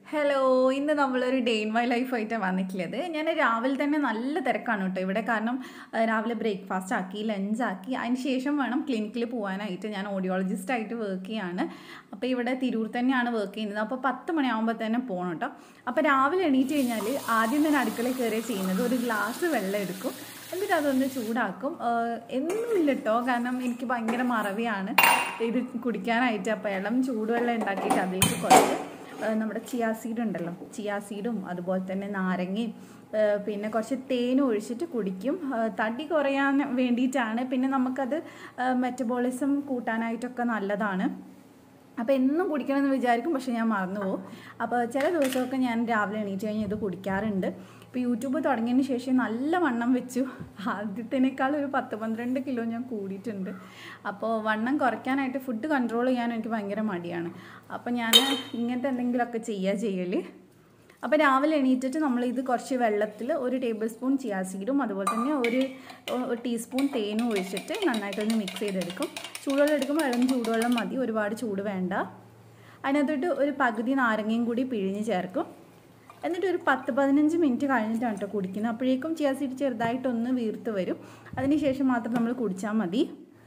Hello ഇന്ന് നമ്മളൊരു day in my life ആയിട്ടാണ് വന്നിട്ടുള്ളത് ഞാൻ രാവിലെ തന്നെ നല്ല തിരക്കാണ് കേട്ടോ ഇവിടെ കാരണം ആ, രാവിലെ ബ്രേക്ക്ഫാസ്റ്റ് ആക്കി ലഞ്ച് ആക്കി അതിന് ശേഷം വേണം ക്ലിനിക്കിൽ പോകാനായിട്ട് ഞാൻ ഓഡിയോളജിസ്റ്റ് ആയിട്ട് വർക്ക് ചെയ്യാണ് അപ്പോൾ ഇവിടെ തിരൂർ തന്നെയാണ് വർക്ക് ചെയ്യുന്നത് അപ്പോൾ പത്ത് മണിയാകുമ്പോൾ തന്നെ പോകണം കേട്ടോ അപ്പോൾ രാവിലെ എണീറ്റ് കഴിഞ്ഞാൽ ആദ്യം തന്നെ അടുക്കളയിൽ കയറി ചെയ്യുന്നത് ഒരു ഗ്ലാസ് വെള്ളം എടുക്കും എന്നിട്ട് അതൊന്ന് ചൂടാക്കും ആഹ് എന്നുമില്ല കേട്ടോ കാരണം എനിക്ക് ഭയങ്കര മറവിയാണ് ഇത് കുടിക്കാനായിട്ട് അപ്പോൾ ഇളം ചൂടുവെള്ളം ഉണ്ടാക്കിയിട്ട് അതിലേക്ക് കുറച്ച് ആഹ് നമ്മുടെ ചിയാ സീഡ് ഉണ്ടല്ലോ ചിയാ സീഡും അതുപോലെ തന്നെ നാരങ്ങയും ആഹ് പിന്നെ കുറച്ച് തേനും ഒഴിച്ചിട്ട് കുടിക്കും ആഹ് തടി കുറയാൻ വേണ്ടിയിട്ടാണ് പിന്നെ നമുക്കത് മെറ്റബോളിസം കൂട്ടാനായിട്ടൊക്കെ നല്ലതാണ് അപ്പോൾ എന്നും കുടിക്കണമെന്ന് വിചാരിക്കും പക്ഷെ ഞാൻ മറന്നു പോകും അപ്പോൾ ചില ദിവസമൊക്കെ ഞാൻ രാവിലെ എണീറ്റ് കഴിഞ്ഞ് ഇത് കുടിക്കാറുണ്ട് ഇപ്പോൾ യൂട്യൂബ് തുടങ്ങിയതിന് ശേഷം നല്ല വണ്ണം വെച്ചു ആദ്യത്തേനേക്കാൾ ഒരു പത്ത് പന്ത്രണ്ട് കിലോ ഞാൻ കൂടിയിട്ടുണ്ട് അപ്പോൾ വണ്ണം കുറയ്ക്കാനായിട്ട് ഫുഡ് കൺട്രോൾ ചെയ്യാൻ എനിക്ക് ഭയങ്കര മടിയാണ് അപ്പോൾ ഞാൻ ഇങ്ങനത്തെ എന്തെങ്കിലുമൊക്കെ ചെയ്യുക ചെയ്യൽ അപ്പോൾ രാവിലെ എണീറ്റിട്ട് നമ്മൾ ഇത് കുറച്ച് വെള്ളത്തിൽ ഒരു ടേബിൾ സ്പൂൺ ചിയാ സീഡും അതുപോലെ തന്നെ ഒരു ഒരു ടീസ്പൂൺ തേനും ഒഴിച്ചിട്ട് നന്നായിട്ടൊന്ന് മിക്സ് ചെയ്തെടുക്കും ചൂടുവെള്ളം എടുക്കുമ്പോൾ ഇളം ചൂടുവെള്ളം മതി ഒരുപാട് ചൂട് വേണ്ട അതിനകത്തോട്ട് ഒരു പകുതി നാരങ്ങയും കൂടി പിഴിഞ്ഞ് ചേർക്കും എന്നിട്ട് ഒരു പത്ത് പതിനഞ്ച് മിനിറ്റ് കഴിഞ്ഞിട്ടാണ് കേട്ടോ കുടിക്കുന്നത് അപ്പോഴേക്കും ചിയാ സീഡ് ചെറുതായിട്ടൊന്ന് വീർത്ത് വരും അതിനുശേഷം മാത്രം നമ്മൾ കുടിച്ചാൽ മതി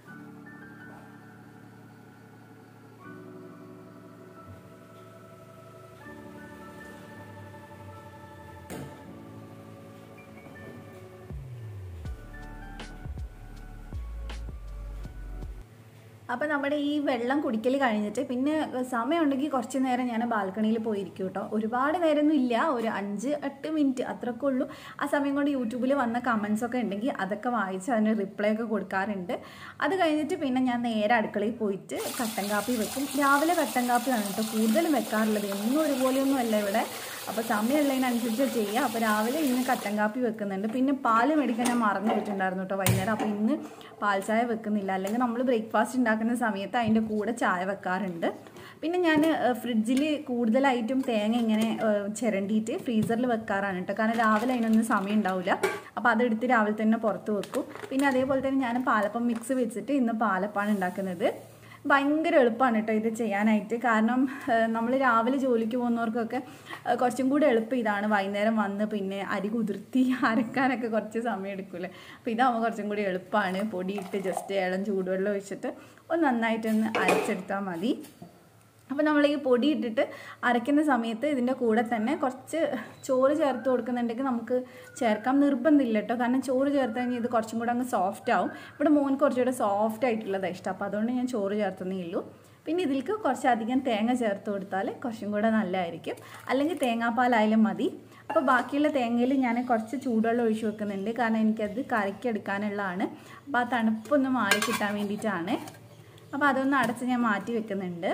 അപ്പോൾ നമ്മുടെ ഈ വെള്ളം കുടിക്കൽ കഴിഞ്ഞിട്ട് പിന്നെ സമയമുണ്ടെങ്കിൽ കുറച്ച് നേരം ഞാൻ ബാൽക്കണിയിൽ പോയിരിക്കും കേട്ടോ ഒരുപാട് നേരമൊന്നും ഇല്ല ഒരു അഞ്ച് എട്ട് മിനിറ്റ് അത്രയൊക്കെ ഉള്ളൂ ആ സമയം കൊണ്ട് യൂട്യൂബിൽ വന്ന കമൻസ് ഒക്കെ ഉണ്ടെങ്കിൽ അതൊക്കെ വായിച്ച് അതിന് റിപ്ലൈ ഒക്കെ കൊടുക്കാറുണ്ട് അത് കഴിഞ്ഞിട്ട് പിന്നെ ഞാൻ നേരെ അടുക്കളയിൽ പോയിട്ട് കട്ടൻ കാപ്പി വെക്കും രാവിലെ കട്ടൻ കാപ്പിയാണ് കേട്ടോ കൂടുതലും വെക്കാറുള്ളത് എന്നും ഒരുപോലെയൊന്നും അല്ല ഇവിടെ അപ്പോൾ സമയമുള്ളതിനനുസരിച്ച് ചെയ്യുക അപ്പോൾ രാവിലെ ഇന്ന് കട്ടൻ കാപ്പി വെക്കുന്നുണ്ട് പിന്നെ പാല് മേടിക്കാൻ ഞാൻ മറന്നു പോയിട്ടുണ്ടായിരുന്നു കേട്ടോ വൈകുന്നേരം അപ്പോൾ ഇന്ന് പാൽ ചായ വെക്കുന്നില്ല അല്ലെങ്കിൽ നമ്മൾ ബ്രേക്ക്ഫാസ്റ്റ് ഉണ്ടാക്കുന്ന സമയത്ത് അതിൻ്റെ കൂടെ ചായ വെക്കാറുണ്ട് പിന്നെ ഞാൻ ഫ്രിഡ്ജിൽ കൂടുതലായിട്ടും തേങ്ങ ഇങ്ങനെ ഏഹ്, ചിരണ്ടിയിട്ട് ഫ്രീസറിൽ വെക്കാറാണ് കേട്ടോ കാരണം രാവിലെ അതിനൊന്നും സമയം ഉണ്ടാവില്ല അപ്പോൾ അതെടുത്ത് രാവിലെ തന്നെ പുറത്ത് വെക്കും പിന്നെ അതേപോലെ തന്നെ ഞാൻ പാലപ്പം മിക്സ് വെച്ചിട്ട് ഇന്ന് പാലപ്പാണ് ഉണ്ടാക്കുന്നത് ഭയങ്കര എളുപ്പമാണ് കേട്ടോ ഇത് ചെയ്യാനായിട്ട് കാരണം നമ്മൾ രാവിലെ ജോലിക്ക് പോകുന്നവർക്കൊക്കെ ഏഹ്, കുറച്ചും കൂടി എളുപ്പം ഇതാണ് വൈകുന്നേരം വന്ന് പിന്നെ അരി കുതിർത്തി അരക്കാനൊക്കെ കുറച്ച് സമയം എടുക്കൂലേ അപ്പോൾ ഇതാകുമ്പോൾ കുറച്ചും കൂടി എളുപ്പമാണ് പൊടിയിട്ട് ജസ്റ്റ് ഇളം ചൂടുവെള്ളം ഒഴിച്ചിട്ട് ഒന്ന് നന്നായിട്ടൊന്ന് അരച്ചെടുത്താൽ മതി അപ്പോൾ നമ്മൾ ഈ പൊടി ഇട്ടിട്ട് അരയ്ക്കുന്ന സമയത്ത് ഇതിൻ്റെ കൂടെ തന്നെ കുറച്ച് ചോറ് ചേർത്ത് കൊടുക്കുന്നുണ്ടെങ്കിൽ നമുക്ക് ചേർക്കാം നിർബന്ധമില്ല കേട്ടോ കാരണം ചോറ് ചേർത്ത് കഴിഞ്ഞാൽ ഇത് കുറച്ചും കൂടെ അങ്ങ് സോഫ്റ്റ് ആവും ഇവിടെ മോൻ കുറച്ചുകൂടെ സോഫ്റ്റ് ആയിട്ടുള്ളതാണ് ഇഷ്ടം അപ്പോൾ അതുകൊണ്ട് ഞാൻ ചോറ് ചേർത്തന്നേ ഉള്ളൂ പിന്നെ ഇതിലേക്ക് കുറച്ചധികം തേങ്ങ ചേർത്ത് കൊടുത്താൽ കുറച്ചും കൂടെ നല്ലതായിരിക്കും അല്ലെങ്കിൽ തേങ്ങാപ്പാലായാലും മതി അപ്പോൾ ബാക്കിയുള്ള തേങ്ങയിൽ ഞാൻ കുറച്ച് ചൂടുവെള്ളം ഒഴിച്ച് വെക്കുന്നുണ്ട് കാരണം എനിക്കത് കറിക്കെടുക്കാനുള്ളതാണ് അപ്പോൾ ആ തണുപ്പൊന്ന് മാറി കിട്ടാൻ വേണ്ടിയിട്ടാണ് അപ്പോൾ അതൊന്ന് അടച്ച് ഞാൻ മാറ്റി വെക്കുന്നുണ്ട്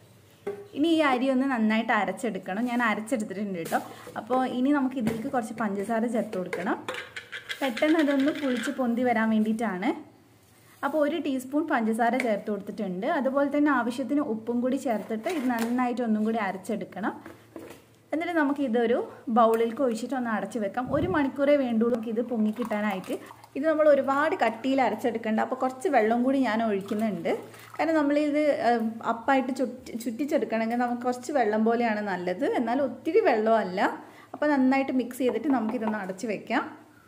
ഇനി ഈ അരി ഒന്ന് നന്നായിട്ട് അരച്ചെടുക്കണം ഞാൻ അരച്ചെടുത്തിട്ടുണ്ട് കേട്ടോ അപ്പോൾ ഇനി നമുക്ക് ഇതിലേക്ക് കുറച്ച് പഞ്ചസാര ചേർത്ത് കൊടുക്കണം പെട്ടെന്ന് അതൊന്ന് പുളിച്ച് പൊന്തി വരാൻ വേണ്ടിയിട്ടാണ് അപ്പോൾ ഒരു ടീസ്പൂൺ പഞ്ചസാര ചേർത്ത് കൊടുത്തിട്ടുണ്ട് അതുപോലെ തന്നെ ആവശ്യത്തിന് ഉപ്പും കൂടി ചേർത്തിട്ട് ഇത് നന്നായിട്ട് ഒന്നും കൂടി അരച്ചെടുക്കണം എന്നിട്ട് നമുക്ക് ഇതൊരു ബൗളിലേക്ക് ഒഴിച്ചിട്ട് ഒന്ന് അടച്ച് വെക്കാം ഒരു മണിക്കൂറേ വേണ്ടുള്ളൂ നമുക്ക് ഇത് പൊങ്ങി കിട്ടാനായിട്ട് ഇത് നമ്മൾ ഒരുപാട് കട്ടിയിൽ അരച്ചെടുക്കേണ്ട അപ്പോൾ കുറച്ച് വെള്ളം കൂടി ഞാൻ ഒഴിക്കുന്നുണ്ട് കാരണം നമ്മളിത് ഏഹ്, അപ്പായിട്ട് ചുറ്റി ചുറ്റിച്ചെടുക്കണമെങ്കിൽ നമുക്ക് കുറച്ച് വെള്ളം പോലെയാണ് നല്ലത് എന്നാൽ ഒത്തിരി വെള്ളമല്ല അപ്പോൾ നന്നായിട്ട് മിക്സ് ചെയ്തിട്ട് നമുക്കിതൊന്ന് അടച്ച് വെക്കാം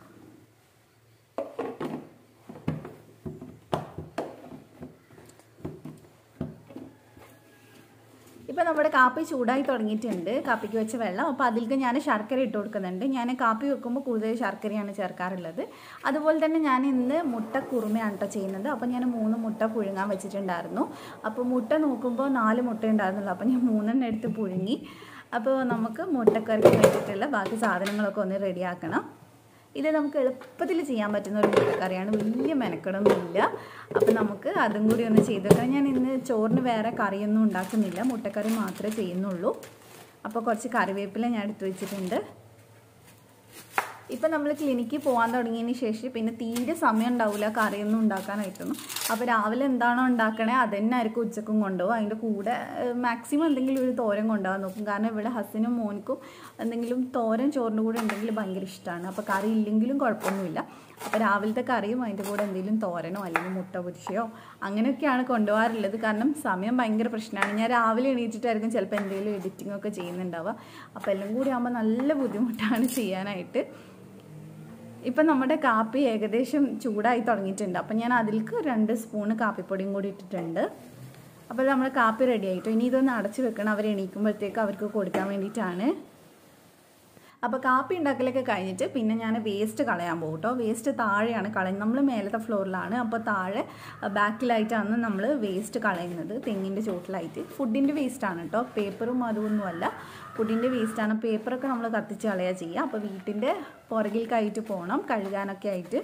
ഇപ്പോൾ നമ്മുടെ കാപ്പി ചൂടായി തുടങ്ങിയിട്ടുണ്ട് കാപ്പിക്ക് വെച്ച വെള്ളം അപ്പോൾ അതിലേക്ക് ഞാൻ ശർക്കര ഇട്ട് കൊടുക്കുന്നുണ്ട് ഞാൻ കാപ്പി വെക്കുമ്പോൾ കൂടുതൽ ശർക്കരയാണ് ചേർക്കാറുള്ളത് അതുപോലെ തന്നെ ഞാൻ ഇന്ന് മുട്ട കുറുമയാണ് കേട്ടോ ചെയ്യുന്നത് അപ്പോൾ ഞാൻ മൂന്ന് മുട്ട പുഴുങ്ങാൻ വെച്ചിട്ടുണ്ടായിരുന്നു അപ്പോൾ മുട്ട നോക്കുമ്പോൾ നാല് മുട്ട ഉണ്ടായിരുന്നുള്ളൂ അപ്പോൾ ഞാൻ മൂന്നെണ്ണം എടുത്ത് പുഴുങ്ങി അപ്പോൾ നമുക്ക് മുട്ടക്കറിക്ക് വേണ്ടിയിട്ടുള്ള ബാക്കി സാധനങ്ങളൊക്കെ ഒന്ന് റെഡിയാക്കണം ഇത് നമുക്ക് എളുപ്പത്തിൽ ചെയ്യാൻ പറ്റുന്ന ഒരു മുട്ടക്കറിയാണ് വലിയ മെനക്കെടൊന്നുമില്ല അപ്പോൾ നമുക്ക് അതും കൂടി ഒന്ന് ചെയ്ത് വെക്കണം ഞാൻ ഇന്ന് ചോറിന് വേറെ കറിയൊന്നും ഉണ്ടാക്കുന്നില്ല മുട്ടക്കറി മാത്രമേ ചെയ്യുന്നുള്ളൂ അപ്പോൾ കുറച്ച് കറിവേപ്പില ഞാൻ എടുത്തു വെച്ചിട്ടുണ്ട് ഇപ്പം നമ്മൾ ക്ലിനിക്കിൽ പോകാൻ തുടങ്ങിയതിന് ശേഷം പിന്നെ തീരെ സമയം ഉണ്ടാവില്ല കറിയൊന്നും ഉണ്ടാക്കാനായിട്ടൊന്നും അപ്പോൾ രാവിലെ എന്താണോ ഉണ്ടാക്കണേ അത് തന്നെ ആയിരിക്കും ഉച്ചക്കും കൊണ്ടുപോകും അതിൻ്റെ കൂടെ മാക്സിമം എന്തെങ്കിലും ഒരു തോരൻ കൊണ്ടുപോകാൻ നോക്കും കാരണം ഇവിടെ ഹസ്സിനും മോനിക്കും എന്തെങ്കിലും തോരൻ ചോറിൻ്റെ കൂടെ ഉണ്ടെങ്കിൽ ഭയങ്കര ഇഷ്ടമാണ് അപ്പോൾ കറി ഇല്ലെങ്കിലും കുഴപ്പമൊന്നുമില്ല അപ്പോൾ രാവിലത്തെ കറിയും അതിൻ്റെ കൂടെ എന്തെങ്കിലും തോരനോ അല്ലെങ്കിൽ മുട്ട പൊരിച്ചയോ അങ്ങനെയൊക്കെയാണ് കൊണ്ടുപോകാറുള്ളത് കാരണം സമയം ഭയങ്കര പ്രശ്നമാണ് ഞാൻ രാവിലെ എണീറ്റിട്ടായിരിക്കും ചിലപ്പോൾ എന്തെങ്കിലും എഡിറ്റിംഗ് ഒക്കെ ചെയ്യുന്നുണ്ടാവുക അപ്പോൾ എല്ലാം കൂടി ആകുമ്പോൾ നല്ല ബുദ്ധിമുട്ടാണ് ചെയ്യാനായിട്ട് ഇപ്പം നമ്മുടെ കാപ്പി ഏകദേശം ചൂടായി തുടങ്ങിയിട്ടുണ്ട് അപ്പം ഞാൻ അതിലേക്ക് രണ്ട് സ്പൂണ് കാപ്പിപ്പൊടിയും കൂടി ഇട്ടിട്ടുണ്ട് അപ്പോൾ നമ്മുടെ കാപ്പി റെഡി ആയിട്ടോ ഇനി ഇതൊന്ന് അടച്ച് വെക്കണം അവർ എണീക്കുമ്പോഴത്തേക്ക് അവർക്ക് കൊടുക്കാൻ വേണ്ടിയിട്ടാണ് അപ്പോൾ കാപ്പി ഉണ്ടാക്കലൊക്കെ കഴിഞ്ഞിട്ട് പിന്നെ ഞാൻ വേസ്റ്റ് കളയാൻ പോകും കേട്ടോ വേസ്റ്റ് താഴെയാണ് കളയുന്നത് നമ്മൾ മേലത്തെ ഫ്ലോറിലാണ് അപ്പോൾ താഴെ ബാക്കിലായിട്ടാണ് നമ്മൾ വേസ്റ്റ് കളയുന്നത് തെങ്ങിൻ്റെ ചോട്ടിലായിട്ട് ഫുഡിൻ്റെ വേസ്റ്റാണ് കേട്ടോ പേപ്പറും അതൊന്നുമല്ല ഫുഡിൻ്റെ വേസ്റ്റാണ് പേപ്പറൊക്കെ നമ്മൾ കത്തിച്ച് കളയുക ചെയ്യുക അപ്പോൾ വീട്ടിൻ്റെ പുറകിലേക്കായിട്ട് പോകണം കഴുകാനൊക്കെ ആയിട്ട്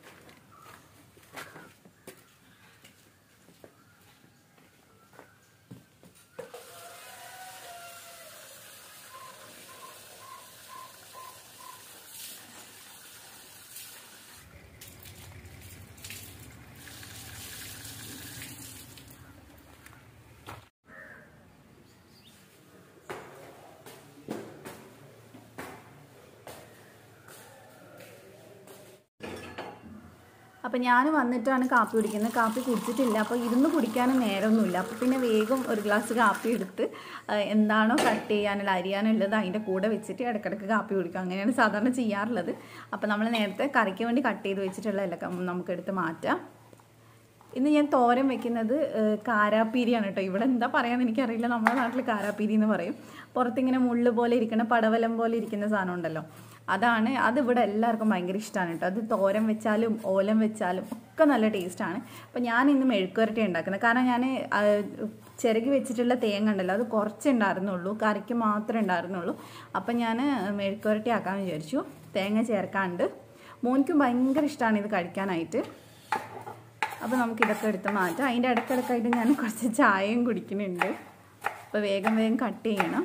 അപ്പം ഞാൻ വന്നിട്ടാണ് കാപ്പി കുടിക്കുന്നത് കാപ്പി കുടിച്ചിട്ടില്ല അപ്പോൾ ഇരുന്ന് കുടിക്കാനും നേരമൊന്നുമില്ല അപ്പോൾ പിന്നെ വേഗം ഒരു ഗ്ലാസ് കാപ്പി എടുത്ത് ആ, എന്താണോ കട്ട് ചെയ്യാനുള്ള അരിയാനുള്ളത് അതിൻ്റെ കൂടെ വെച്ചിട്ട് ഇടയ്ക്കിടയ്ക്ക് കാപ്പി കുടിക്കും അങ്ങനെയാണ് സാധാരണ ചെയ്യാറുള്ളത് അപ്പോൾ നമ്മൾ നേരത്തെ കറിക്ക് വേണ്ടി കട്ട് ചെയ്ത് വെച്ചിട്ടുള്ള എല്ലാം നമുക്കെടുത്ത് മാറ്റാം ഇന്ന് ഞാൻ തോരൻ വെക്കുന്നത് ഏഹ്, കാരാപ്പീരിയാണ് കേട്ടോ ഇവിടെ എന്താ പറയാന്ന് എനിക്കറിയില്ല നമ്മുടെ നാട്ടിൽ കാരാപ്പീരി എന്ന് പറയും പുറത്തിങ്ങനെ മുള്ള് പോലെ ഇരിക്കുന്ന പടവലം പോലെ ഇരിക്കുന്ന സാധനം ഉണ്ടല്ലോ അതാണ് അത് ഇവിടെ എല്ലാവർക്കും ഭയങ്കര ഇഷ്ടമാണ് കേട്ടോ അത് തോരൻ വെച്ചാലും ഓലം വെച്ചാലും ഒക്കെ നല്ല ടേസ്റ്റാണ് അപ്പോൾ ഞാൻ ഇന്ന് മെഴുക്കുവരട്ടി ഉണ്ടാക്കുന്നത് കാരണം ഞാൻ ചിരകി വെച്ചിട്ടുള്ള തേങ്ങ ഉണ്ടല്ലോ അത് കുറച്ചേ ഉണ്ടായിരുന്നുള്ളൂ കറിക്ക് മാത്രമേ ഉണ്ടായിരുന്നുള്ളൂ അപ്പം ഞാൻ മെഴുക്കുവരട്ടി ആക്കാമെന്ന് വിചാരിച്ചു തേങ്ങ ചേർക്കാണ്ട് മോനിക്കും ഭയങ്കര ഇഷ്ടമാണ് ഇത് കഴിക്കാനായിട്ട് അപ്പോൾ നമുക്ക് ഇതൊക്കെ എടുത്ത് മാറ്റാം അതിൻ്റെ ഇടയ്ക്കിടയ്ക്കായിട്ട് ഞാൻ കുറച്ച് ചായയും കുടിക്കുന്നുണ്ട് അപ്പോൾ വേഗം വേഗം കട്ട് ചെയ്യണം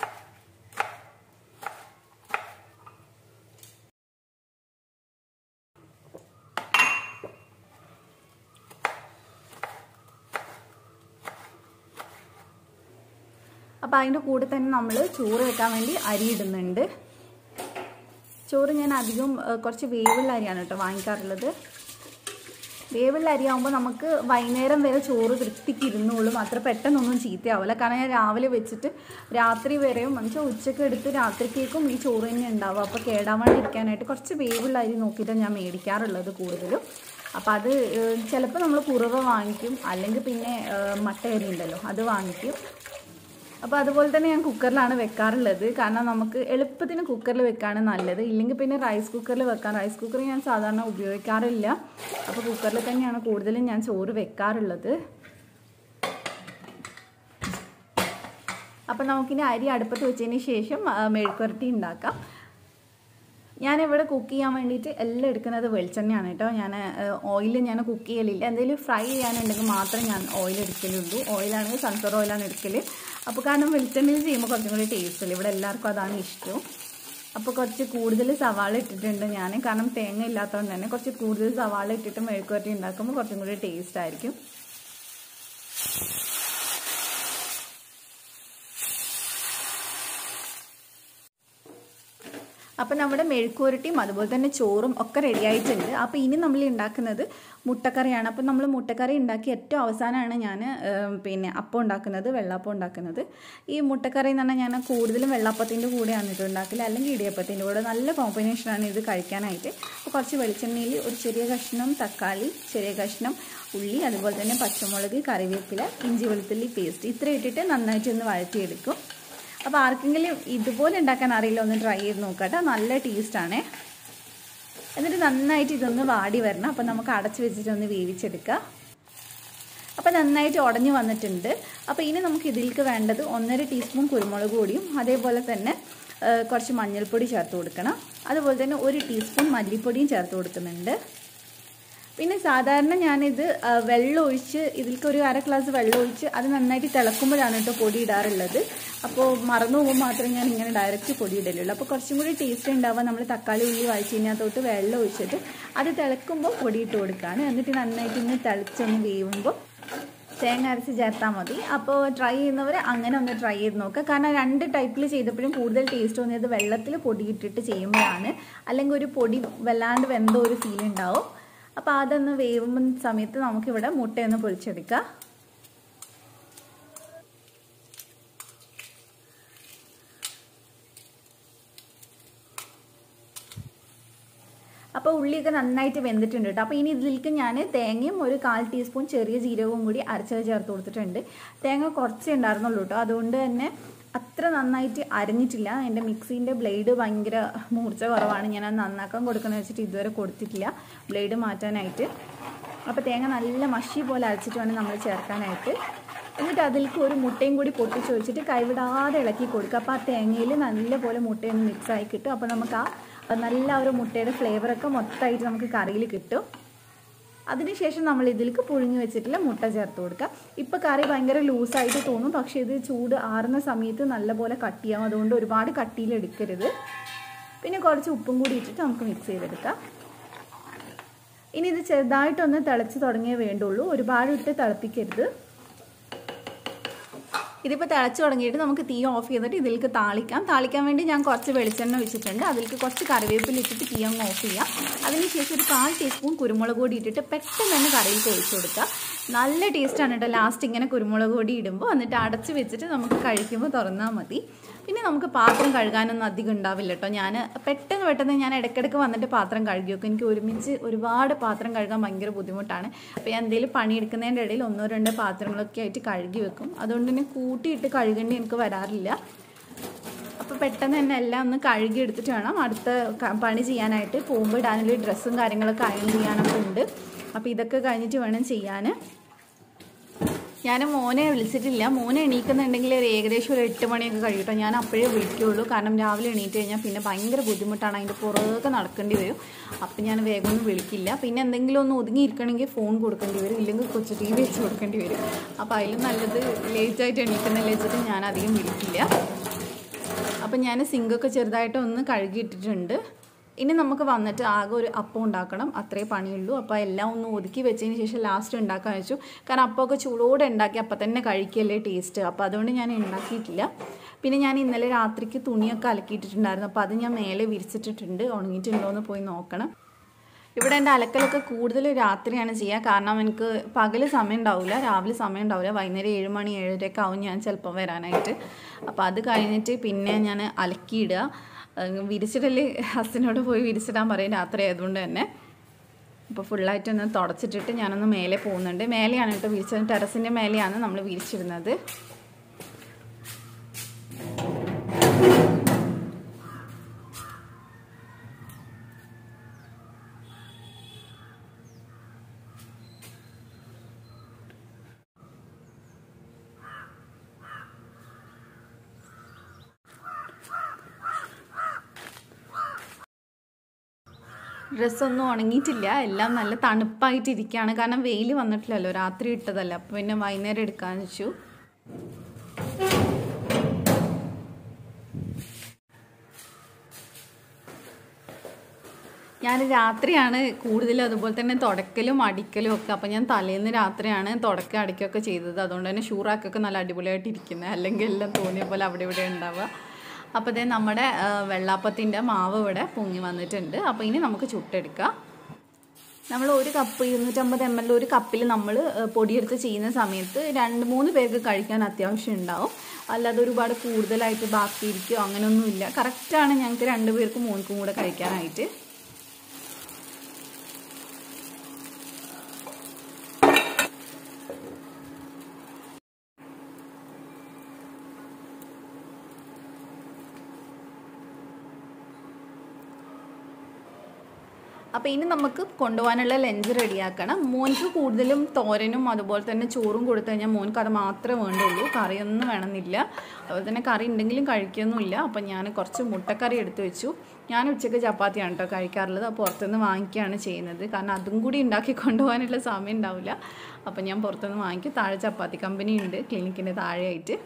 അപ്പോൾ അതിൻ്റെ കൂടെ തന്നെ നമ്മൾ ചോറ് വെക്കാൻ വേണ്ടി അരി ഇടുന്നുണ്ട് ചോറ് ഞാൻ അധികം ഏഹ്, കുറച്ച് വേവുള്ള അരിയാണ് കേട്ടോ വാങ്ങിക്കാറുള്ളത് വേവുള്ള അരിയാകുമ്പോൾ നമുക്ക് വൈകുന്നേരം വരെ ചോറ് വൃത്തിക്ക് ഇരുന്നോളും അത്ര പെട്ടെന്നൊന്നും ചീത്തയാവില്ല കാരണം ഞാൻ രാവിലെ വെച്ചിട്ട് രാത്രി വരെയും എന്നുവെച്ചാൽ ഉച്ചയ്ക്ക് എടുത്ത് രാത്രിക്കേക്കും ഈ ചോറ് തന്നെ ഉണ്ടാവും അപ്പോൾ കേടാവാണ്ടിരിക്കാനായിട്ട് കുറച്ച് വേവുള്ള അരി നോക്കിയിട്ട് ഞാൻ മേടിക്കാറുള്ളത് കൂടുതലും അപ്പോൾ അത് ചിലപ്പോൾ നമ്മൾ കുറവ വാങ്ങിക്കും അല്ലെങ്കിൽ പിന്നെ ഏഹ്, മട്ട അരി ഉണ്ടല്ലോ അത് വാങ്ങിക്കും അപ്പോൾ അതുപോലെ തന്നെ ഞാൻ കുക്കറിലാണ് വെക്കാറുള്ളത് കാരണം നമുക്ക് എളുപ്പത്തിന് കുക്കറിൽ വെക്കാണ് നല്ലത് ഇല്ലെങ്കിൽ പിന്നെ റൈസ് കുക്കറിൽ വെക്കാൻ റൈസ് കുക്കർ ഞാൻ സാധാരണ ഉപയോഗിക്കാറില്ല അപ്പോൾ കുക്കറിൽ തന്നെയാണ് കൂടുതലും ഞാൻ ചോറ് വെക്കാറുള്ളത് അപ്പം നമുക്കിനി അരി അടുപ്പത്ത് വെച്ചതിന് ശേഷം ആ, മെഴുക്കുരട്ടി ഉണ്ടാക്കാം ഞാനിവിടെ കുക്ക് ചെയ്യാൻ വേണ്ടിയിട്ട് എല്ലാം എടുക്കുന്നത് വെളിച്ചെണ്ണയാണ് കേട്ടോ ഞാൻ ഓയിൽ ഞാൻ കുക്ക് ചെയ്യലില്ല എന്തെങ്കിലും ഫ്രൈ ചെയ്യാനുണ്ടെങ്കിൽ മാത്രമേ ഞാൻ ഓയിൽ എടുക്കലുള്ളൂ ഓയിലാണെങ്കിൽ സൺഫ്ലവർ ഓയിലാണ് എടുക്കൽ അപ്പോൾ കാരണം വെളിച്ചെണ്ണയിൽ ചെയ്യുമ്പോൾ കുറച്ചും കൂടി ടേസ്റ്റ് അല്ലേ ഇവിടെ എല്ലാവർക്കും അതാണ് ഇഷ്ടം അപ്പോൾ കുറച്ച് കൂടുതൽ സവാള ഇട്ടിട്ടുണ്ട് ഞാൻ കാരണം തേങ്ങ ഇല്ലാത്തതുകൊണ്ട് തന്നെ കുറച്ച് കൂടുതൽ സവാള ഇട്ടിട്ട് മെഴുക്കുവരട്ടി ഉണ്ടാക്കുമ്പോൾ കുറച്ചും കൂടി ടേസ്റ്റ് ആയിരിക്കും അപ്പം നമ്മുടെ മെഴുക്കുവരട്ടിയും അതുപോലെ തന്നെ ചോറും ഒക്കെ റെഡി ആയിട്ടുണ്ട് അപ്പോൾ ഇനി നമ്മൾ ഉണ്ടാക്കുന്നത് മുട്ടക്കറിയാണ് അപ്പം നമ്മൾ മുട്ടക്കറി ഉണ്ടാക്കി ഏറ്റവും അവസാനമാണ് ഞാൻ പിന്നെ അപ്പം ഉണ്ടാക്കുന്നത് വെള്ളപ്പം ഉണ്ടാക്കുന്നത് ഈ മുട്ടക്കറി എന്ന് പറഞ്ഞാൽ ഞാൻ കൂടുതലും വെള്ളപ്പത്തിൻ്റെ കൂടെയാണ് ഇത് ഉണ്ടാക്കൽ അല്ലെങ്കിൽ ഇടിയപ്പത്തിൻ്റെ കൂടെ നല്ല കോമ്പിനേഷനാണ് ഇത് കഴിക്കാനായിട്ട് അപ്പോൾ കുറച്ച് വെളിച്ചെണ്ണയിൽ ഒരു ചെറിയ കഷ്ണം തക്കാളി ചെറിയ കഷ്ണം ഉള്ളി അതുപോലെ തന്നെ പച്ചമുളക് കറിവേപ്പില ഇഞ്ചി വെളുത്തുള്ളി പേസ്റ്റ് ഇത്ര ഇട്ടിട്ട് നന്നായിട്ട് ഒന്ന് വഴറ്റിയെടുക്കും അപ്പോൾ ആർക്കെങ്കിലും ഇതുപോലെ ഉണ്ടാക്കാൻ അറിയില്ല ഒന്ന് ട്രൈ ചെയ്ത് നോക്കട്ടെ നല്ല ടേസ്റ്റാണേ എന്നിട്ട് നന്നായിട്ട് ഇതൊന്ന് വാടി വരണം അപ്പോൾ നമുക്ക് അടച്ച് വെച്ചിട്ട് ഒന്ന് വേവിച്ചെടുക്കാം അപ്പോൾ നന്നായിട്ട് ഉടഞ്ഞു വന്നിട്ടുണ്ട് അപ്പോൾ ഇനി നമുക്ക് ഇതിലേക്ക് വേണ്ടത് ഒന്നര ടീസ്പൂൺ കുരുമുളക് പൊടിയും അതേപോലെ തന്നെ ആ, കുറച്ച് മഞ്ഞൾപ്പൊടി ചേർത്ത് കൊടുക്കണം അതുപോലെ തന്നെ ഒരു ടീസ്പൂൺ മല്ലിപ്പൊടിയും ചേർത്ത് കൊടുക്കുന്നുണ്ട് പിന്നെ സാധാരണ ഞാനിത് ആ, വെള്ളം ഒഴിച്ച് ഇതിലേക്ക് ഒരു അര ഗ്ലാസ് വെള്ളം ഒഴിച്ച് അത് നന്നായിട്ട് തിളക്കുമ്പോഴാണ് കേട്ടോ പൊടി ഇടാറുള്ളത് അപ്പോൾ മറന്നു പോകുമ്പോൾ മാത്രമേ ഞാൻ ഇങ്ങനെ ഡയറക്റ്റ് പൊടി ഇടലുള്ളൂ അപ്പോൾ കുറച്ചും കൂടി ടേസ്റ്റ് ഉണ്ടാവുക നമ്മൾ തക്കാളി ഉള്ളി വഴിച്ചതിനകത്തോട്ട് വെള്ളം ഒഴിച്ചിട്ട് അത് തിളക്കുമ്പോൾ പൊടി ഇട്ട് കൊടുക്കുകയാണ് എന്നിട്ട് നന്നായിട്ട് ഇന്ന് തിളച്ചൊന്ന് വേവുമ്പോൾ തേങ്ങ അരച്ച് ചേർത്താൽ മതി അപ്പോൾ ട്രൈ ചെയ്യുന്നവർ അങ്ങനെ ഒന്ന് ട്രൈ ചെയ്ത് നോക്കുക കാരണം രണ്ട് ടൈപ്പിൽ ചെയ്തപ്പോഴും കൂടുതൽ ടേസ്റ്റ് തോന്നിയത് വെള്ളത്തിൽ പൊടിയിട്ടിട്ട് ചെയ്യുമ്പോഴാണ് അല്ലെങ്കിൽ ഒരു പൊടി വല്ലാണ്ട് വെന്തോ ഒരു ഫീൽ ഉണ്ടാവും അപ്പോൾ അതൊന്ന് വേവുന്ന സമയത്ത് നമുക്കിവിടെ മുട്ടയൊന്ന് പൊളിച്ചെടുക്കാം അപ്പോൾ ഉള്ളിയൊക്കെ നന്നായിട്ട് വെന്തിട്ടുണ്ട് കേട്ടോ അപ്പോൾ ഇനി ഇതിലേക്ക് ഞാൻ തേങ്ങയും ഒരു കാൽ ടീസ്പൂൺ ചെറിയ ജീരകവും കൂടി അരച്ചത് ചേർത്ത് കൊടുത്തിട്ടുണ്ട് തേങ്ങ കുറച്ചേ ഉണ്ടായിരുന്നുള്ളൂ കേട്ടോ അതുകൊണ്ട് തന്നെ അത്ര നന്നായിട്ട് അരഞ്ഞിട്ടില്ല എൻ്റെ മിക്സീൻ്റെ ബ്ലേഡ് ഭയങ്കര മൂർച്ച കുറവാണ് ഞാൻ അത് നന്നാക്കാൻ കൊടുക്കണം വെച്ചിട്ട് ഇതുവരെ കൊടുത്തിട്ടില്ല ബ്ലേഡ് മാറ്റാനായിട്ട് അപ്പോൾ തേങ്ങ നല്ല മഷി പോലെ അരച്ചിട്ട് വേണം നമ്മൾ ചേർക്കാനായിട്ട് എന്നിട്ട് അതിലേക്ക് ഒരു മുട്ടയും കൂടി പൊട്ടിച്ച് വെച്ചിട്ട് കൈവിടാതെ ഇളക്കി കൊടുക്കുക അപ്പോൾ ആ തേങ്ങയിൽ നല്ലപോലെ മുട്ടയൊന്ന് മിക്സായി കിട്ടും അപ്പോൾ നമുക്ക് ആ നല്ല ഒരു മുട്ടയുടെ ഫ്ലേവറൊക്കെ മൊത്തമായിട്ട് നമുക്ക് കറിയിൽ കിട്ടും അതിനുശേഷം നമ്മൾ ഇതിലേക്ക് പുഴുങ്ങി വെച്ചിട്ടുള്ള മുട്ട ചേർത്ത് കൊടുക്കുക ഇപ്പോൾ കറി ഭയങ്കര ലൂസായിട്ട് തോന്നും പക്ഷേ ഇത് ചൂട് ആറുന്ന സമയത്ത് നല്ലപോലെ കട്ട് ചെയ്യാം അതുകൊണ്ട് ഒരുപാട് കട്ടിയിൽ എടുക്കരുത് പിന്നെ കുറച്ച് ഉപ്പും കൂടി ഇട്ടിട്ട് നമുക്ക് മിക്സ് ചെയ്തെടുക്കാം ഇനി ഇത് ചെറുതായിട്ടൊന്ന് തിളച്ച് തുടങ്ങിയേ വേണ്ടുള്ളൂ ഒരുപാട് ഇട്ട് തിളപ്പിക്കരുത് ഇതിപ്പോൾ തിളച്ച് തുടങ്ങിയിട്ട് നമുക്ക് തീ ഓഫ് ചെയ്തിട്ട് ഇതിലേക്ക് താളിക്കാം താളിക്കാൻ വേണ്ടി ഞാൻ കുറച്ച് വെളിച്ചെണ്ണ വെച്ചിട്ടുണ്ട് അതിലേക്ക് കുറച്ച് കറിവേപ്പില ഇട്ടിട്ട് തീ അങ്ങ് ഓഫ് ചെയ്യാം അതിനുശേഷം ഒരു കാൽ ടീസ്പൂൺ കുരുമുളക് പൊടി ഇട്ടിട്ട് പെട്ടെന്ന് തന്നെ കറിയിൽ ഒഴിച്ചു കൊടുക്കുക നല്ല ടേസ്റ്റാണ് കേട്ടോ ലാസ്റ്റ് ഇങ്ങനെ കുരുമുളക് പൊടി ഇടുമ്പോൾ എന്നിട്ട് അടച്ച് വെച്ചിട്ട് നമുക്ക് കഴിക്കുമ്പോൾ തുറന്നാൽ മതി പിന്നെ നമുക്ക് പാത്രം കഴുകാനൊന്നും അധികം ഉണ്ടാവില്ല കേട്ടോ ഞാൻ പെട്ടെന്ന് പെട്ടെന്ന് ഞാൻ ഇടയ്ക്കിടയ്ക്ക് വന്നിട്ട് പാത്രം കഴുകി വെക്കും എനിക്ക് ഒരുമിച്ച് ഒരുപാട് പാത്രം കഴുകാൻ ഭയങ്കര ബുദ്ധിമുട്ടാണ് അപ്പോൾ ഞാൻ എന്തെങ്കിലും പണിയെടുക്കുന്നതിൻ്റെ ഇടയിൽ ഒന്നോ രണ്ടോ പാത്രങ്ങളൊക്കെ ആയിട്ട് കഴുകി വെക്കും അതുകൊണ്ട് തന്നെ കൂട്ടിയിട്ട് കഴുകേണ്ടി എനിക്ക് വരാറില്ല അപ്പോൾ പെട്ടെന്ന് തന്നെ എല്ലാം ഒന്ന് കഴുകി എടുത്തിട്ട് വേണം അടുത്ത പണി ചെയ്യാനായിട്ട് പോകുമ്പോൾ ഇടാനുള്ള ഡ്രസ്സും കാര്യങ്ങളൊക്കെ അയൺ ചെയ്യാനൊക്കെ ഉണ്ട് അപ്പോൾ ഇതൊക്കെ കഴിഞ്ഞിട്ട് വേണം ചെയ്യാൻ ഞാൻ മോനെ വിളിച്ചിട്ടില്ല മോനെ എണീക്കുന്നുണ്ടെങ്കിൽ ഒരു ഏകദേശം ഒരു എട്ട് മണിയൊക്കെ കഴിയട്ടോ ഞാൻ അപ്പോഴേ വിളിക്കുകയുള്ളൂ കാരണം രാവിലെ എണീറ്റ് കഴിഞ്ഞാൽ പിന്നെ ഭയങ്കര ബുദ്ധിമുട്ടാണ് അതിൻ്റെ പുറകെ നടക്കേണ്ടി വരും അപ്പം ഞാൻ വേഗം ഒന്നും വിളിക്കില്ല പിന്നെ എന്തെങ്കിലും ഒന്ന് ഒതുങ്ങിയിരിക്കണമെങ്കിൽ ഫോൺ കൊടുക്കേണ്ടി വരും ഇല്ലെങ്കിൽ കൊച്ചു ടി വി വെച്ച് കൊടുക്കേണ്ടി വരും അപ്പോൾ അതിലും നല്ലത് ലേറ്റായിട്ട് എണീക്കുന്നില്ല വെച്ചിട്ട് ഞാൻ അധികം വിളിക്കില്ല അപ്പം ഞാൻ സിങ്കൊക്കെ ചെറുതായിട്ട് ഒന്ന് കഴുകിയിട്ടിട്ടുണ്ട് ഇനി നമുക്ക് വന്നിട്ട് ആകെ ഒരു അപ്പം ഉണ്ടാക്കണം അത്രേ പണിയുള്ളൂ അപ്പോൾ എല്ലാം ഒന്ന് ഒതുക്കി വെച്ചതിന് ശേഷം ലാസ്റ്റ് ഉണ്ടാക്കാൻ വെച്ചു കാരണം അപ്പമൊക്കെ ചൂടോടെ ഉണ്ടാക്കി അപ്പം തന്നെ കഴിക്കല്ലേ ടേസ്റ്റ് അപ്പോൾ അതുകൊണ്ട് ഞാൻ ഉണ്ടാക്കിയിട്ടില്ല പിന്നെ ഞാൻ ഇന്നലെ രാത്രിക്ക് തുണിയൊക്കെ അലക്കിയിട്ടിട്ടുണ്ടായിരുന്നു അപ്പോൾ അത് ഞാൻ മേലെ വിരിച്ചിട്ടിട്ടുണ്ട് ഉണങ്ങിയിട്ടുണ്ടോ എന്ന് പോയി നോക്കണം ഇവിടെ എൻ്റെ അലക്കലൊക്കെ കൂടുതൽ രാത്രിയാണ് ചെയ്യുക കാരണം എനിക്ക് പകൽ സമയം ഉണ്ടാവില്ല രാവിലെ സമയം ഉണ്ടാവില്ല വൈകുന്നേരം ഏഴ് മണി ഏഴരയൊക്കെ ആവും ഞാൻ ചിലപ്പോൾ വരാനായിട്ട് അപ്പോൾ അത് കഴിഞ്ഞിട്ട് പിന്നെ ഞാൻ അലക്കിയിടുക വിരിച്ചിടല് ഹസ്സിനോട് പോയി വിരിച്ചിടാൻ പറയും രാത്രി ആയതുകൊണ്ട് തന്നെ അപ്പോൾ ഫുള്ളായിട്ടൊന്ന് തുടച്ചിട്ടിട്ട് ഞാനൊന്ന് മേലെ പോകുന്നുണ്ട് മേലെയാണ് കേട്ടോ വിരിച്ചത് ടെറസിൻ്റെ മേലെയാണ് നമ്മൾ വിരിച്ചിടുന്നത് ഡ്രസ്സൊന്നും ഉണങ്ങിയിട്ടില്ല എല്ലാം നല്ല തണുപ്പായിട്ടിരിക്കുകയാണ് കാരണം വെയിൽ വന്നിട്ടില്ലല്ലോ രാത്രി ഇട്ടതല്ല അപ്പോൾ പിന്നെ വൈകുന്നേരം എടുക്കാന്ന് വെച്ചു ഞാൻ രാത്രിയാണ് കൂടുതലും അതുപോലെ തന്നെ തുടക്കലും അടിക്കലും ഒക്കെ അപ്പോൾ ഞാൻ തലേന്ന് രാത്രിയാണ് തുടക്കം അടിക്കുകയൊക്കെ ചെയ്തത് അതുകൊണ്ട് തന്നെ ഷൂറാക്കൊക്കെ നല്ല അടിപൊളിയായിട്ട് ഇരിക്കുന്നത് അല്ലെങ്കിൽ എല്ലാം തോന്നിയ പോലെ അവിടെ ഇവിടെ ഉണ്ടാവുക അപ്പോൾ ഇതേ നമ്മുടെ വെള്ളാപ്പത്തിൻ്റെ മാവ് ഇവിടെ പൊങ്ങി വന്നിട്ടുണ്ട് അപ്പോൾ ഇനി നമുക്ക് ചുട്ടെടുക്കാം നമ്മൾ ഒരു കപ്പ് ഇരുന്നൂറ്റമ്പത് എം എൽ ഒരു കപ്പിൽ നമ്മൾ പൊടിയെടുത്ത് ചെയ്യുന്ന സമയത്ത് രണ്ട് മൂന്ന് പേർക്ക് കഴിക്കാൻ അത്യാവശ്യം ഉണ്ടാവും അല്ലാതെ ഒരുപാട് കൂടുതലായിട്ട് ബാക്കിയിരിക്കുകയോ അങ്ങനെയൊന്നുമില്ല കറക്റ്റാണ് ഞങ്ങൾക്ക് രണ്ട് പേർക്കും മൂന്നിക്കും കൂടെ കഴിക്കാനായിട്ട് അപ്പോൾ ഇനി നമുക്ക് കൊണ്ടുപോകാനുള്ള ലഞ്ച് റെഡിയാക്കണം മോൻക്ക് കൂടുതലും തോരനും അതുപോലെ തന്നെ ചോറും കൊടുത്തു കഴിഞ്ഞാൽ മോൻക്ക് അത് മാത്രമേ വേണ്ടുള്ളൂ കറിയൊന്നും വേണമെന്നില്ല അതുപോലെ തന്നെ കറി ഉണ്ടെങ്കിലും കഴിക്കൊന്നുമില്ല അപ്പം ഞാൻ കുറച്ച് മുട്ടക്കറി എടുത്തു വെച്ചു ഞാൻ ഉച്ചയ്ക്ക് ചപ്പാത്തിയാണ് കേട്ടോ കഴിക്കാറുള്ളത് അപ്പോൾ പുറത്തുനിന്ന് വാങ്ങിക്കുകയാണ് ചെയ്യുന്നത് കാരണം അതും കൂടി ഉണ്ടാക്കി കൊണ്ടുപോകാനുള്ള സമയം ഉണ്ടാവില്ല അപ്പം ഞാൻ പുറത്തുനിന്ന് വാങ്ങിക്കും താഴെ ചപ്പാത്തി കമ്പനി ഉണ്ട് ക്ലിനിക്കിൻ്റെ താഴെയായിട്ട്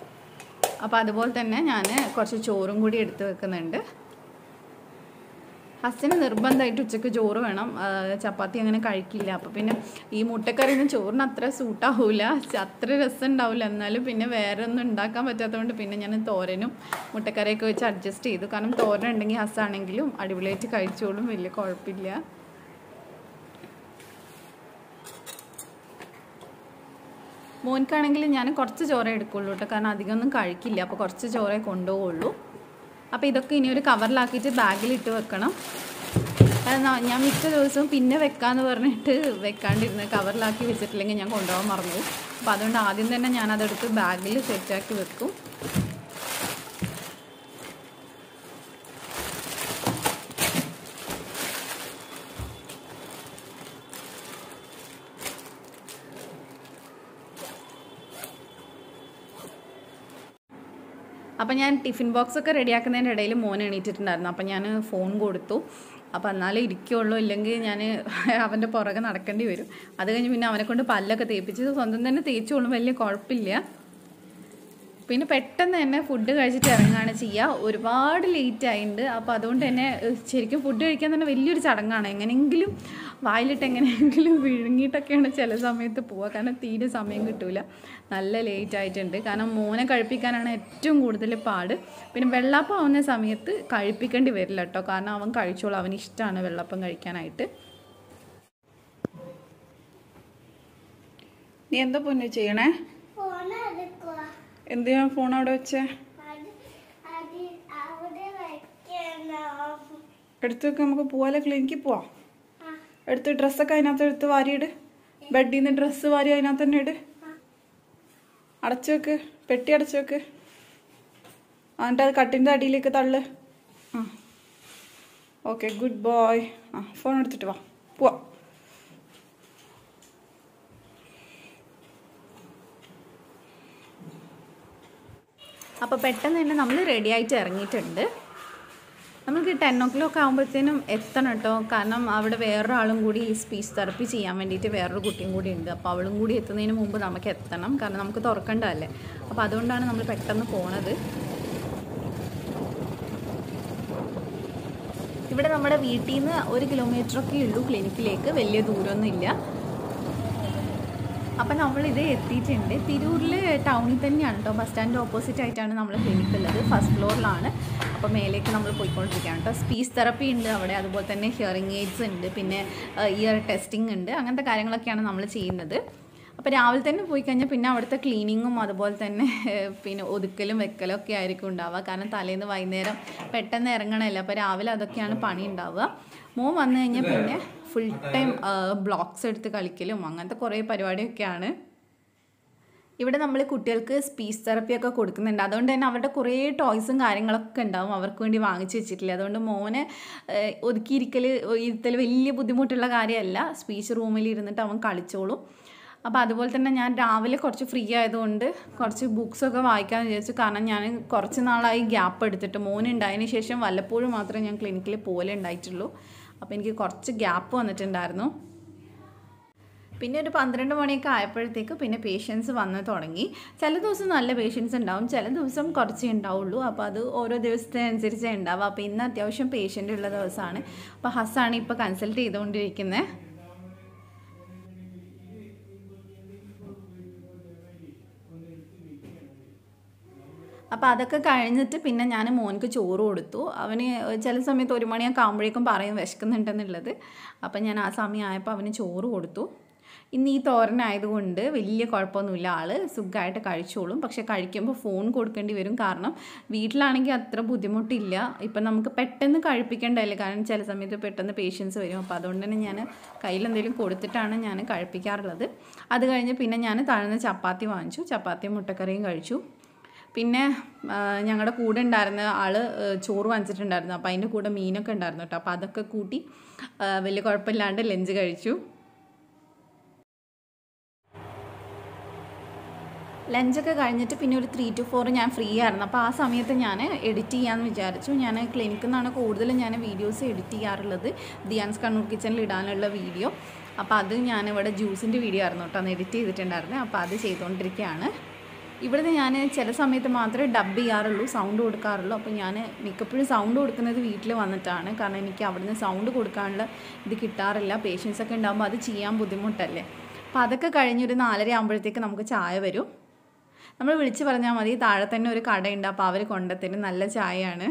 അപ്പോൾ അതുപോലെ തന്നെ ഞാൻ കുറച്ച് ചോറും കൂടി എടുത്ത് വെക്കുന്നുണ്ട് ഹസ്സിന് നിർബന്ധമായിട്ട് ഉച്ചയ്ക്ക് ചോറ് വേണം ആ, ചപ്പാത്തി അങ്ങനെ കഴിക്കില്ല അപ്പോൾ പിന്നെ ഈ മുട്ടക്കറിയൊന്നും ചോറിന് അത്ര സൂട്ടാവില്ല അത്ര രസം ഉണ്ടാവില്ല എന്നാലും പിന്നെ വേറെ ഒന്നും ഉണ്ടാക്കാൻ പറ്റാത്തതുകൊണ്ട് പിന്നെ ഞാൻ തോരനും മുട്ടക്കറിയൊക്കെ വെച്ച് അഡ്ജസ്റ്റ് ചെയ്തു കാരണം തോരൻ ഉണ്ടെങ്കിൽ ഹസ്സാണെങ്കിലും അടിപൊളിയായിട്ട് കഴിച്ചോളും വലിയ കുഴപ്പമില്ല മോൻക്കാണെങ്കിൽ ഞാൻ കുറച്ച് ചോറേ എടുക്കുള്ളൂ കേട്ടോ കാരണം അധികം ഒന്നും കഴിക്കില്ല അപ്പോൾ കുറച്ച് ചോറേ കൊണ്ടുപോകുള്ളൂ അപ്പോൾ ഇതൊക്കെ ഇനി ഒരു കവറിലാക്കിയിട്ട് ബാഗിലിട്ട് വെക്കണം അത് ന- ഞാൻ മിക്ക ദിവസവും പിന്നെ വെക്കാന്ന് പറഞ്ഞിട്ട് വെക്കാണ്ടിരുന്ന് കവറിലാക്കി വെച്ചിട്ടില്ലെങ്കിൽ ഞാൻ കൊണ്ടുപോകാൻ മറന്നു പോകും. അപ്പോൾ അതുകൊണ്ട് ആദ്യം തന്നെ ഞാൻ അതെടുത്ത് ബാഗിൽ സെറ്റാക്കി വെക്കും അപ്പം ഞാൻ ടിഫിൻ ബോക്സ് ഒക്കെ റെഡിയാക്കുന്നതിൻ്റെ ഇടയിൽ മോൻ എണീറ്റിട്ടുണ്ടായിരുന്നു അപ്പം ഞാൻ ഫോൺ കൊടുത്തു അപ്പം എന്നാലേ ഇരിക്കുള്ളൂ ഇല്ലെങ്കിൽ ഞാൻ അവൻ്റെ പുറകെ നടക്കേണ്ടി വരും അത് കഴിഞ്ഞ് പിന്നെ അവനെ കൊണ്ട് പല്ലൊക്കെ തേപ്പിച്ച് സ്വന്തം തന്നെ തേച്ചോളും വലിയ കുഴപ്പമില്ല പിന്നെ പെട്ടെന്ന് തന്നെ ഫുഡ് കഴിച്ചിട്ട് ഇറങ്ങുകയാണ് ചെയ്യുക ഒരുപാട് ലേറ്റ് ആയിട്ടുണ്ട് അപ്പോൾ അതുകൊണ്ട് തന്നെ ഏഹ്, ശരിക്കും ഫുഡ് കഴിക്കാൻ തന്നെ വലിയൊരു ചടങ്ങാണ് എങ്ങനെയെങ്കിലും വായിലിട്ട് എങ്ങനെയെങ്കിലും വിഴുങ്ങിയിട്ടൊക്കെയാണ് ചില സമയത്ത് പോവുക കാരണം തീരെ സമയം കിട്ടൂല നല്ല ലേറ്റ് ആയിട്ടുണ്ട് കാരണം മോനെ കഴിപ്പിക്കാനാണ് ഏറ്റവും കൂടുതൽ പാട് പിന്നെ വെള്ളപ്പം ആവുന്ന സമയത്ത് കഴിപ്പിക്കേണ്ടി വരില്ല കേട്ടോ കാരണം അവൻ കഴിച്ചോളൂ അവന് ഇഷ്ടമാണ് വെള്ളപ്പം കഴിക്കാനായിട്ട് നീ എന്താ പൊന്നു ചെയ്യണേ ഫോൺ എടുക്കുക എന്തിനാ ഫോൺ അവിടെ വെച്ചേ അത് അത് അവിടെ വെക്കണം എടുത്ത് വെക്ക് നമുക്ക് പോവാലോ ക്ലിനിക്കിൽ പോവാം ആ, എടുത്ത് ഡ്രസ്സൊക്കെ അതിനകത്ത് എടുത്ത് വാരിയിട് ബെഡിൽ നിന്ന് ഡ്രസ്സ് വാരി അതിനകത്ത് തന്നെ ഇട് അടച്ചു വെക്ക് പെട്ടി അടച്ചു വെക്ക് എന്നിട്ട് അത് കട്ടിൻ്റെ അടിയിലേക്ക് തള്ളു ആ ഓക്കെ ഗുഡ് ബോയ് ആ ഫോൺ എടുത്തിട്ട് വാ പോവാം അപ്പോൾ പെട്ടെന്ന് തന്നെ നമ്മൾ റെഡി ആയിട്ട് ഇറങ്ങിയിട്ടുണ്ട് നമുക്ക് ടെൻ ഓ ക്ലോക്ക് ആകുമ്പോഴത്തേനും എത്തണം കേട്ടോ കാരണം അവിടെ വേറൊരാളും കൂടി ഈ സ്പീച്ച് തെറപ്പി ചെയ്യാൻ വേണ്ടിയിട്ട് വേറൊരു കുട്ടിയും കൂടി ഉണ്ട് അപ്പോൾ അവളും കൂടി എത്തുന്നതിന് മുമ്പ് നമുക്ക് എത്തണം കാരണം നമുക്ക് തുറക്കണ്ടല്ലേ അപ്പോൾ അതുകൊണ്ടാണ് നമ്മൾ പെട്ടെന്ന് പോണത് ഇവിടെ നമ്മുടെ വീട്ടിൽ നിന്ന് ഒരു കിലോമീറ്ററൊക്കെ ഉള്ളൂ ക്ലിനിക്കിലേക്ക് വലിയ ദൂരമൊന്നും ഇല്ല അപ്പം നമ്മളിത് എത്തിയിട്ടുണ്ട് തിരൂരിൽ ടൗണിൽ തന്നെയാണ് കേട്ടോ ബസ് സ്റ്റാൻഡിൻ്റെ ഓപ്പോസിറ്റ് ആയിട്ടാണ് നമ്മൾ ക്ലിനിക്ക് ഉള്ളത് ഫസ്റ്റ് ഫ്ലോറിലാണ് അപ്പോൾ മേലേക്ക് നമ്മൾ പോയിക്കൊണ്ടിരിക്കുകയാണ് കേട്ടോ സ്പീച്ച് തെറപ്പി ഉണ്ട് അവിടെ അതുപോലെ തന്നെ ഹിയറിംഗ് എയ്ഡ്സ് ഉണ്ട് പിന്നെ ഇയർ ടെസ്റ്റിംഗ് ഉണ്ട് അങ്ങനത്തെ കാര്യങ്ങളൊക്കെയാണ് നമ്മൾ ചെയ്യുന്നത് അപ്പോൾ രാവിലെ തന്നെ പോയി കഴിഞ്ഞാൽ പിന്നെ അവിടുത്തെ ക്ലീനിങ്ങും അതുപോലെ തന്നെ ഏഹ്, പിന്നെ ഒതുക്കലും വെക്കലും ഒക്കെ ആയിരിക്കും ഉണ്ടാവുക കാരണം തലേന്ന് വൈകുന്നേരം പെട്ടെന്ന് ഇറങ്ങണമല്ലോ അപ്പോൾ രാവിലെ അതൊക്കെയാണ് പണി ഉണ്ടാവുക മോൻ വന്നു കഴിഞ്ഞാൽ പിന്നെ ഫുൾ ടൈം ബ്ലോക്സ് എടുത്ത് കളിക്കലും അങ്ങനത്തെ കുറേ പരിപാടിയൊക്കെയാണ് ഇവിടെ നമ്മൾ കുട്ടികൾക്ക് സ്പീച്ച് തെറപ്പിയൊക്കെ കൊടുക്കുന്നുണ്ട് അതുകൊണ്ട് തന്നെ അവരുടെ കുറേ ടോയ്സും കാര്യങ്ങളൊക്കെ ഉണ്ടാവും അവർക്ക് വേണ്ടി വാങ്ങിച്ചു വെച്ചിട്ടില്ല അതുകൊണ്ട് മോനെ ഏഹ്, ഒതുക്കിയിരിക്കൽ ഇരുത്തൽ വലിയ ബുദ്ധിമുട്ടുള്ള കാര്യമല്ല സ്പീച്ച് റൂമിൽ ഇരുന്നിട്ട് അവൻ കളിച്ചോളും അപ്പോൾ അതുപോലെ തന്നെ ഞാൻ രാവിലെ കുറച്ച് ഫ്രീ ആയതുകൊണ്ട് കുറച്ച് ബുക്സൊക്കെ വായിക്കാമെന്ന് വിചാരിച്ചു കാരണം ഞാൻ കുറച്ച് നാളായി ഗ്യാപ്പ് എടുത്തിട്ട് മോനുണ്ടായതിന് ശേഷം വല്ലപ്പോഴും മാത്രമേ ഞാൻ ക്ലിനിക്കിൽ പോലെ ഉണ്ടായിട്ടുള്ളൂ അപ്പോൾ എനിക്ക് കുറച്ച് ഗ്യാപ്പ് വന്നിട്ടുണ്ടായിരുന്നു പിന്നെ ഒരു പന്ത്രണ്ട് മണിയൊക്കെ ആയപ്പോഴത്തേക്ക് പിന്നെ പേഷ്യൻസ് വന്ന് തുടങ്ങി ചില ദിവസം നല്ല പേഷ്യൻസ് ഉണ്ടാവും ചില ദിവസം കുറച്ചേ ഉണ്ടാവുള്ളൂ അപ്പോൾ അത് ഓരോ ദിവസത്തിനനുസരിച്ചേ ഉണ്ടാവുക അപ്പോൾ ഇന്ന് അത്യാവശ്യം പേഷ്യൻ്റ് ഉള്ള ദിവസമാണ് അപ്പോൾ ഹസ്സാണ് ഇപ്പോൾ കൺസൾട്ട് ചെയ്തുകൊണ്ടിരിക്കുന്നത് അപ്പോൾ അതൊക്കെ കഴിഞ്ഞിട്ട് പിന്നെ ഞാൻ മോൻക്ക് ചോറ് കൊടുത്തു അവന് ചില സമയത്ത് ഒരു മണിയൊക്കെ ആകുമ്പോഴേക്കും പറയും വിശക്കുന്നുണ്ടെന്നുള്ളത് അപ്പം ഞാൻ ആ സമയം ആയപ്പോൾ അവന് ചോറ് കൊടുത്തു ഇന്ന് ഈ തോരനായതുകൊണ്ട് വലിയ കുഴപ്പമൊന്നുമില്ല ആൾ സുഖമായിട്ട് കഴിച്ചോളും പക്ഷെ കഴിക്കുമ്പോൾ ഫോൺ കൊടുക്കേണ്ടി വരും കാരണം വീട്ടിലാണെങ്കിൽ അത്ര ബുദ്ധിമുട്ടില്ല ഇപ്പം നമുക്ക് പെട്ടെന്ന് കഴിപ്പിക്കേണ്ടതല്ലേ കാരണം ചില സമയത്ത് പെട്ടെന്ന് പേഷ്യൻസ് വരും അപ്പോൾ അതുകൊണ്ട് തന്നെ ഞാൻ കയ്യിൽ എന്തെങ്കിലും കൊടുത്തിട്ടാണ് ഞാൻ കഴിപ്പിക്കാറുള്ളത് അത് കഴിഞ്ഞ് പിന്നെ ഞാൻ താഴ്ന്ന ചപ്പാത്തി വാങ്ങിച്ചു ചപ്പാത്തിയും മുട്ടക്കറിയും കഴിച്ചു പിന്നെ ഞങ്ങളുടെ കൂടെ ഉണ്ടായിരുന്ന ആൾ ചോറ് വാങ്ങിച്ചിട്ടുണ്ടായിരുന്നു അപ്പോൾ അതിൻ്റെ കൂടെ മീനൊക്കെ ഉണ്ടായിരുന്നു കേട്ടോ അപ്പോൾ അതൊക്കെ കൂട്ടി ആ, വലിയ കുഴപ്പമില്ലാണ്ട് ലഞ്ച് കഴിച്ചു ലഞ്ചൊക്കെ കഴിഞ്ഞിട്ട് പിന്നെ ഒരു ത്രീ ടു ഫോർ ഞാൻ ഫ്രീ ആയിരുന്നു അപ്പോൾ ആ സമയത്ത് ഞാൻ എഡിറ്റ് ചെയ്യാമെന്ന് വിചാരിച്ചു ഞാൻ ക്ലിനിക്കിൽ നിന്നാണ് കൂടുതലും ഞാൻ വീഡിയോസ് എഡിറ്റ് ചെയ്യാറുള്ളത് ദിയാൻസ് കണ്ണൂർ കിച്ചണിൽ ഇടാനുള്ള വീഡിയോ അപ്പോൾ അത് ഞാനിവിടെ ജ്യൂസിൻ്റെ വീഡിയോ ആയിരുന്നു കേട്ടോ അന്ന് എഡിറ്റ് ചെയ്തിട്ടുണ്ടായിരുന്നത് അപ്പോൾ അത് ചെയ്തുകൊണ്ടിരിക്കുകയാണ് ഇവിടുന്ന് ഞാൻ ചില സമയത്ത് മാത്രമേ ഡബ് ചെയ്യാറുള്ളൂ സൗണ്ട് കൊടുക്കാറുള്ളൂ അപ്പോൾ ഞാൻ മിക്കപ്പോഴും സൗണ്ട് കൊടുക്കുന്നത് വീട്ടിൽ വന്നിട്ടാണ് കാരണം എനിക്ക് അവിടുന്ന് സൗണ്ട് കൊടുക്കാനുള്ള ഇത് കിട്ടാറില്ല പേഷ്യൻസ് ഒക്കെ ഉണ്ടാകുമ്പോൾ അത് ചെയ്യാൻ ബുദ്ധിമുട്ടല്ലേ അപ്പോൾ അതൊക്കെ കഴിഞ്ഞൊരു നാലര ആകുമ്പോഴത്തേക്ക് നമുക്ക് ചായ വരും നമ്മൾ വിളിച്ച് പറഞ്ഞാൽ മതി താഴെ തന്നെ ഒരു കടയുണ്ട് അപ്പോൾ അവർ കൊണ്ടുത്തരും നല്ല ചായയാണ്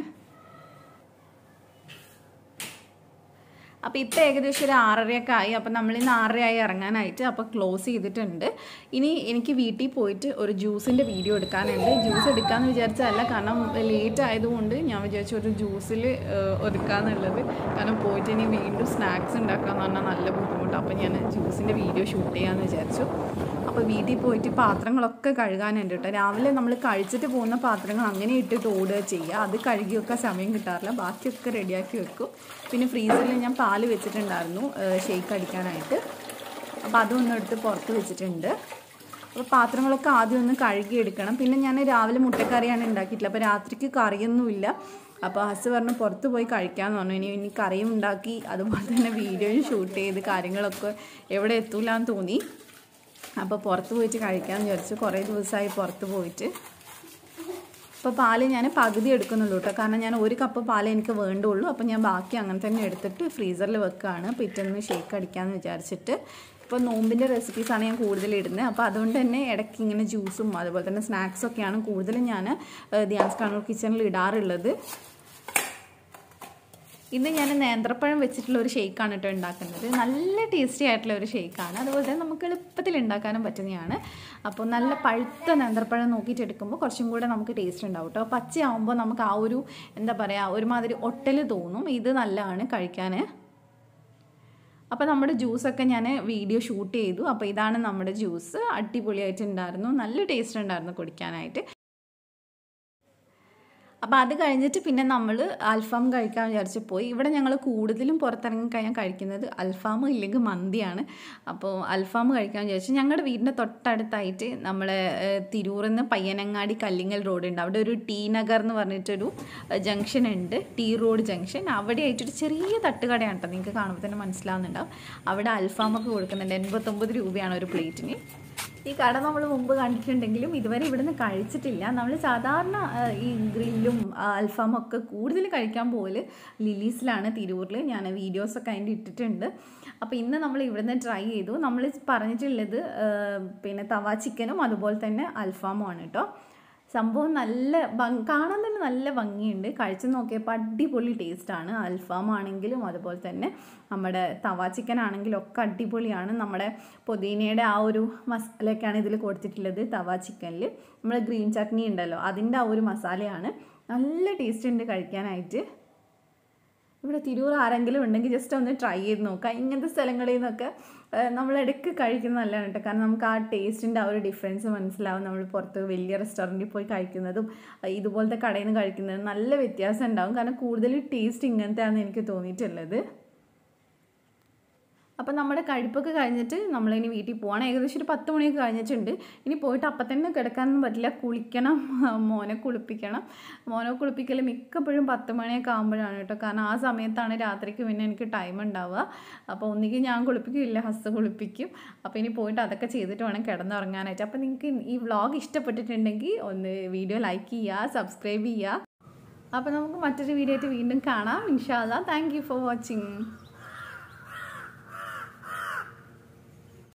അപ്പോൾ ഇപ്പോൾ ഏകദേശം ഒരു ആറരയൊക്കെ ആയി അപ്പോൾ നമ്മൾ ഇന്ന് ആറരയായി ഇറങ്ങാനായിട്ട് അപ്പോൾ ക്ലോസ് ചെയ്തിട്ടുണ്ട് ഇനി എനിക്ക് വീട്ടിൽ പോയിട്ട് ഒരു ജ്യൂസിൻ്റെ വീഡിയോ എടുക്കാനുണ്ട് ജ്യൂസ് എടുക്കാമെന്ന് വിചാരിച്ചതല്ല കാരണം ലേറ്റ് ആയതുകൊണ്ട് ഞാൻ വിചാരിച്ചു ഒരു ജ്യൂസിൽ ഒതുക്കാന്നുള്ളത് കാരണം പോയിട്ട് ഇനി വീണ്ടും സ്നാക്സ് ഉണ്ടാക്കാന്ന് പറഞ്ഞാൽ നല്ല ബുദ്ധിമുട്ടാണ് അപ്പോൾ ഞാൻ ജ്യൂസിൻ്റെ വീഡിയോ ഷൂട്ട് ചെയ്യാമെന്ന് വിചാരിച്ചു അപ്പോൾ വീട്ടിൽ പോയിട്ട് പാത്രങ്ങളൊക്കെ കഴുകാനുണ്ട് കേട്ടോ രാവിലെ നമ്മൾ കഴിച്ചിട്ട് പോകുന്ന പാത്രങ്ങൾ അങ്ങനെ ഇട്ടിട്ട് ഓടുക ചെയ്യുക അത് കഴുകി വെക്കാൻ സമയം കിട്ടാറില്ല ബാക്കിയൊക്കെ റെഡിയാക്കി വെക്കും പിന്നെ ഫ്രീസറിൽ ഞാൻ പാല് വെച്ചിട്ടുണ്ടായിരുന്നു ഷേക്ക് അടിക്കാനായിട്ട് അപ്പോൾ അതൊന്നും എടുത്ത് പുറത്ത് വെച്ചിട്ടുണ്ട് അപ്പോൾ പാത്രങ്ങളൊക്കെ ആദ്യം ഒന്ന് കഴുകി എടുക്കണം പിന്നെ ഞാൻ രാവിലെ മുട്ടക്കറിയാണ് ഉണ്ടാക്കിയിട്ടില്ല അപ്പോൾ രാത്രിക്ക് കറിയൊന്നുമില്ല അപ്പോൾ ഹസ് പറഞ്ഞു പുറത്ത് പോയി കഴിക്കാമെന്ന് പറഞ്ഞു ഇനി ഇനി കറിയും ഉണ്ടാക്കി അതുപോലെ തന്നെ വീഡിയോയും ഷൂട്ട് ചെയ്ത് കാര്യങ്ങളൊക്കെ എവിടെ എത്തൂലെന്ന് തോന്നി അപ്പോൾ പുറത്ത് പോയിട്ട് കഴിക്കാമെന്ന് വിചാരിച്ചു കുറേ ദിവസമായി പുറത്ത് പോയിട്ട് അപ്പോൾ പാല് ഞാൻ പകുതി എടുക്കുന്നുള്ളൂ കേട്ടോ കാരണം ഞാൻ ഒരു കപ്പ് പാല് എനിക്ക് വേണ്ടുള്ളൂ അപ്പോൾ ഞാൻ ബാക്കി അങ്ങനെ തന്നെ എടുത്തിട്ട് ഫ്രീസറിൽ വെക്കുകയാണ് പിറ്റേന്ന് ഷേക്ക് അടിക്കാമെന്ന് വിചാരിച്ചിട്ട് ഇപ്പോൾ നോമ്പിൻ്റെ റെസിപ്പീസാണ് ഞാൻ കൂടുതൽ ഇടുന്നത് അപ്പോൾ അതുകൊണ്ട് തന്നെ ഇടയ്ക്ക് ഇങ്ങനെ ജ്യൂസും അതുപോലെ തന്നെ സ്നാക്സൊക്കെയാണ് കൂടുതലും ഞാൻ ധ്യാൻസ് കണ്ണൂർ കിച്ചണിൽ ഇടാറുള്ളത് ഇന്ന് ഞാൻ നേന്ത്രപ്പഴം വെച്ചിട്ടുള്ള ഒരു ഷേക്കാണ് കേട്ടോ ഉണ്ടാക്കുന്നത് നല്ല ടേസ്റ്റി ആയിട്ടുള്ള ഒരു ഷേക്കാണ് അതുപോലെ തന്നെ നമുക്ക് എളുപ്പത്തിൽ ഉണ്ടാക്കാനും പറ്റുന്നതാണ് അപ്പോൾ നല്ല പഴുത്ത നേന്ത്രപ്പഴം നോക്കിയിട്ട് എടുക്കുമ്പോൾ കുറച്ചും കൂടെ നമുക്ക് ടേസ്റ്റ് ഉണ്ടാവും കേട്ടോ പച്ചയാവുമ്പോൾ നമുക്ക് ആ ഒരു എന്താ പറയുക ഒരുമാതിരി ഒട്ടൽ തോന്നും ഇത് നല്ലതാണ് കഴിക്കാൻ അപ്പോൾ നമ്മുടെ ജ്യൂസൊക്കെ ഞാൻ വീഡിയോ ഷൂട്ട് ചെയ്തു അപ്പോൾ ഇതാണ് നമ്മുടെ ജ്യൂസ് അടിപൊളിയായിട്ടുണ്ടായിരുന്നു നല്ല ടേസ്റ്റ് ഉണ്ടായിരുന്നു കുടിക്കാനായിട്ട് അപ്പോൾ അത് കഴിഞ്ഞിട്ട് പിന്നെ നമ്മൾ അൽഫാം കഴിക്കാൻ വിചാരിച്ച് പോയി ഇവിടെ ഞങ്ങൾ കൂടുതലും പുറത്തിറങ്ങി കഴിഞ്ഞാൽ കഴിക്കുന്നത് അൽഫാം ഇല്ലെങ്കിൽ മന്തിയാണ് അപ്പോൾ അൽഫാം കഴിക്കാൻ വിചാരിച്ചു ഞങ്ങളുടെ വീടിൻ്റെ തൊട്ടടുത്തായിട്ട് നമ്മളെ തിരൂറിൽ നിന്ന് പയ്യനങ്ങാടി കല്ലിങ്ങൽ റോഡ് ഉണ്ട് അവിടെ ഒരു ടി നഗർ എന്ന് പറഞ്ഞിട്ടൊരു ജംഗ്ഷൻ ഉണ്ട് ടി റോഡ് ജംഗ്ഷൻ അവിടെ ആയിട്ടൊരു ചെറിയ തട്ടുകടയാണ് കേട്ടോ നിങ്ങൾക്ക് കാണുമ്പോൾ തന്നെ മനസ്സിലാവുന്നുണ്ടാവും അവിടെ അൽഫാമൊക്കെ കൊടുക്കുന്നുണ്ട് എൺപത്തൊമ്പത് രൂപയാണ് ഒരു പ്ലേറ്റിന് ഈ കട നമ്മൾ മുമ്പ് കണ്ടിട്ടുണ്ടെങ്കിലും ഇതുവരെ ഇവിടുന്ന് കഴിച്ചിട്ടില്ല നമ്മൾ സാധാരണ ഈ ഗ്രില്ലും അൽഫാമും ഒക്കെ കൂടുതൽ കഴിക്കാൻ പോകല് ലിലീസിലാണ് തിരൂരിൽ ഞാൻ വീഡിയോസൊക്കെ അതിൻ്റെ ഇട്ടിട്ടുണ്ട് അപ്പോൾ ഇന്ന് നമ്മൾ ഇവിടുന്ന് ട്രൈ ചെയ്തു നമ്മൾ പറഞ്ഞിട്ടുള്ളത് പിന്നെ തവ ചിക്കനും അതുപോലെ തന്നെ അൽഫാമും ആണ് കേട്ടോ സംഭവം നല്ല ഭംഗി കാണാൻ തന്നെ നല്ല ഭംഗിയുണ്ട് കഴിച്ച് നോക്കിയപ്പോൾ അടിപൊളി ടേസ്റ്റാണ് അൽഫാം ആണെങ്കിലും അതുപോലെ തന്നെ നമ്മുടെ തവ ചിക്കൻ ആണെങ്കിലും ഒക്കെ അടിപൊളിയാണ് നമ്മുടെ പുതിനയുടെ ആ ഒരു മസാലയൊക്കെയാണ് ഇതിൽ കൊടുത്തിട്ടുള്ളത് തവ ചിക്കനിൽ നമ്മുടെ ഗ്രീൻ ചട്നി ഉണ്ടല്ലോ അതിൻ്റെ ആ ഒരു മസാലയാണ് നല്ല ടേസ്റ്റ് ഉണ്ട് കഴിക്കാനായിട്ട് ഇവിടെ തിരൂർ ആരെങ്കിലും ഉണ്ടെങ്കിൽ ജസ്റ്റ് ഒന്ന് ട്രൈ ചെയ്ത് നോക്കുക ഇങ്ങനത്തെ സ്ഥലങ്ങളിൽ നിന്നൊക്കെ നമ്മളിടയ്ക്ക് കഴിക്കുന്നത് നല്ലതാണ് കേട്ടോ കാരണം നമുക്ക് ആ ടേസ്റ്റിൻ്റെ ആ ഒരു ഡിഫറൻസ് മനസ്സിലാവും നമ്മൾ പുറത്ത് വലിയ റെസ്റ്റോറൻറ്റിൽ പോയി കഴിക്കുന്നതും ഇതുപോലത്തെ കടയിൽ നിന്ന് കഴിക്കുന്നതും നല്ല വ്യത്യാസം ഉണ്ടാവും കാരണം കൂടുതൽ ടേസ്റ്റ് ഇങ്ങനത്തെയാണെന്ന് എനിക്ക് തോന്നിയിട്ടുള്ളത് അപ്പം നമ്മുടെ കഴിപ്പൊക്കെ കഴിഞ്ഞിട്ട് നമ്മളിനി വീട്ടിൽ പോകണം ഏകദേശം ഒരു പത്ത് മണിയൊക്കെ കഴിഞ്ഞിട്ടുണ്ട് ഇനി പോയിട്ട് അപ്പം തന്നെ കിടക്കാനൊന്നും പറ്റില്ല കുളിക്കണം മോനെ കുളിപ്പിക്കണം മോനെ കുളിപ്പിക്കൽ മിക്കപ്പോഴും പത്ത് മണിയൊക്കെ ആകുമ്പോഴാണ് കേട്ടോ കാരണം ആ സമയത്താണ് രാത്രിക്ക് പിന്നെ എനിക്ക് ടൈം ഉണ്ടാവുക അപ്പോൾ ഒന്നുകിൽ ഞാൻ കുളിപ്പിക്കില്ല ഹസ് കുളിപ്പിക്കും അപ്പോൾ ഇനി പോയിട്ട് അതൊക്കെ ചെയ്തിട്ട് വേണം കിടന്നുറങ്ങാനായിട്ട് അപ്പോൾ നിങ്ങൾക്ക് ഈ വ്ളോഗ് ഇഷ്ടപ്പെട്ടിട്ടുണ്ടെങ്കിൽ ഒന്ന് വീഡിയോ ലൈക്ക് ചെയ്യുക സബ്സ്ക്രൈബ് ചെയ്യുക അപ്പോൾ നമുക്ക് മറ്റൊരു വീഡിയോ ആയിട്ട് വീണ്ടും കാണാം ഇൻഷാല്ല താങ്ക് യു ഫോർ വാച്ചിങ്